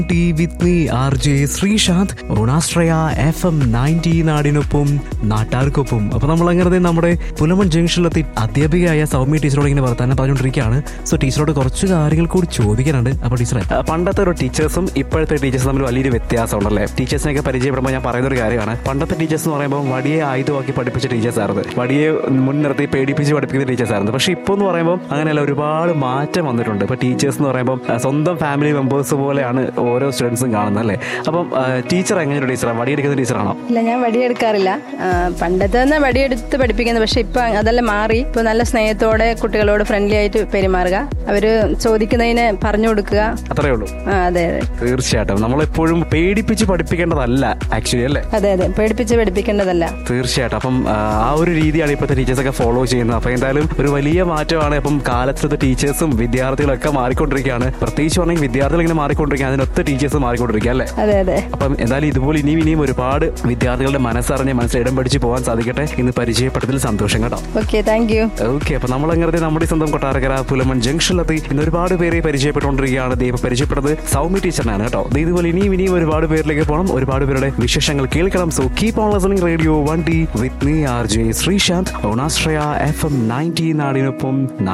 T with me R J Sreesanth ഓണാശ്രയ F M ninety നാടിനൊപ്പം നാട്ടാർക്കൊപ്പം അപ്പൊ നമ്മൾ അങ്ങനെ നമ്മുടെ പുലമൺ ജംഗ്ഷനിലെത്തി അധ്യാപികയായ സൗമ്യ ടീച്ചറോട് ഇങ്ങനെ വർത്താനം പറഞ്ഞുകൊണ്ടിരിക്കുകയാണ് സോ ടീച്ചറോട് കുറച്ച് കാര്യങ്ങൾ കൂടി ചോദിക്കാനുണ്ട് അപ്പൊ ടീച്ചറെ ആ, പണ്ടത്തെ ഒരു ടീച്ചേഴ്സും ഇപ്പോഴത്തെ ടീച്ചേഴ്സും തമ്മിൽ വലിയൊരു വ്യത്യാസം ഉണ്ടല്ലേ ടീച്ചേഴ്സിനെയൊക്കെ പരിചയപ്പെടുമ്പോൾ ഞാൻ പറയുന്ന ഒരു കാര്യമാണ് പണ്ടത്തെ ടീച്ചേഴ്സ് എന്ന് പറയുമ്പോൾ വടിയെ ആയുധമാക്കി പഠിപ്പിച്ച ടീച്ചേഴ്സ് ആയിരുന്നു വടിയെ മുൻനിർത്തി പേടിപ്പിച്ച് പഠിപ്പിക്കുന്ന ടീച്ചേഴ്സ് ആയിരുന്നു പക്ഷെ ഇപ്പോൾ എന്ന് പറയുമ്പോൾ അങ്ങനെയല്ല ഒരുപാട് മാറ്റം വന്നിട്ടുണ്ട് ഇപ്പൊ ടീച്ചേഴ്സ് എന്ന് പറയുമ്പോൾ ആ, സ്വന്തം ഫാമിലി മെമ്പേഴ്സ് പോലെയാണ് ഓരോ സ്റ്റുഡൻസും കാണുന്നത് അല്ലേ അപ്പം ടീച്ചർ എങ്ങനെ ഒരു ടീച്ചറാണ് വടിയെടുക്കുന്ന ടീച്ചറാണോ ഇല്ല ഞാൻ വടിയെടുക്കാറില്ല ആ, പണ്ടത്തെ തന്നെ വടിയെടുത്ത് പഠിപ്പിക്കുന്നത് പക്ഷെ ഇപ്പൊ അതെല്ലാം മാറി ഇപ്പൊ നല്ല സ്നേഹത്തോടെ കുട്ടികളോട് ഫ്രണ്ട്ലി ആയിട്ട് പെരുമാറുക അവര് ചോദിക്കുന്നതിന് പറഞ്ഞു കൊടുക്കുക അത്രേ ഉള്ളൂ ആ, അതെ അതെ തീർച്ചയായിട്ടും നമ്മളെപ്പോഴും പേടിപ്പിച്ച് പഠിപ്പിക്കേണ്ടതല്ല ആക്ച്വലി അല്ലേ അതെ അതെ പേടിപ്പിച്ച് പഠിപ്പിക്കേണ്ടതല്ല തീർച്ചയായിട്ടും അപ്പം ആ, ആ ഒരു രീതിയാണ് ഇപ്പോഴത്തെ ടീച്ചേഴ്സ് ഒക്കെ ഫോളോ ചെയ്യുന്നത് അപ്പൊ എന്തായാലും ഒരു വലിയ മാറ്റമാണ് അപ്പം കാലത്തെ ടീച്ചേഴ്സും വിദ്യാർത്ഥികളും ഒക്കെ മാറിക്കൊണ്ടിരിക്കുകയാണ് പ്രത്യേകിച്ച് പറഞ്ഞെങ്കിൽ വിദ്യാർത്ഥികൾ ഇങ്ങനെ മാറിക്കൊണ്ടിരിക്കുകയാണ് അതിനൊത്ത ടീച്ചേഴ്സ് മാറിക്കൊണ്ടിരിക്കുക അല്ലേ അതെ അതെ അപ്പം എന്തായാലും ഇതുപോലെ ഇനിയും ഇനിയും ഒരുപാട് വിദ്യാർത്ഥികളുടെ മനസ്സറിഞ്ഞ് മനസ്സിൽ ഇടം പഠിച്ച് പോകാൻ സാധിക്കട്ടെ ഇന്ന് പരിചയപ്പെട്ടതിൽ സന്തോഷം കേട്ടോ ഓക്കെ താങ്ക് യു ഓക്കെ അപ്പൊ നമ്മൾ അങ്ങനെ നമ്മുടെ സ്വന്തം കൊട്ടാരക്കര പുലമൺ ജംഗ്ഷനിലെത്തി ഇന്ന് ഒരുപാട് പേരെ പരിചയപ്പെട്ടുകൊണ്ടിരിക്കുകയാണ് ദൈവം പരിചയപ്പെട്ടത് സൗമ്യ ടീച്ചറിനാണ് കേട്ടോ ദേ ഇതുപോലെ ഇനിയും ഇനിയും ഒരുപാട് പേരിലേക്ക് പോകണം ഒരുപാട് പേരുടെ വിശേഷങ്ങൾ കേൾക്കണം so keep on listening radio one tea with me R J Sreesanth ഓണാശ്രയ എഫ് എം നയൻറ്റി നാടിനൊപ്പം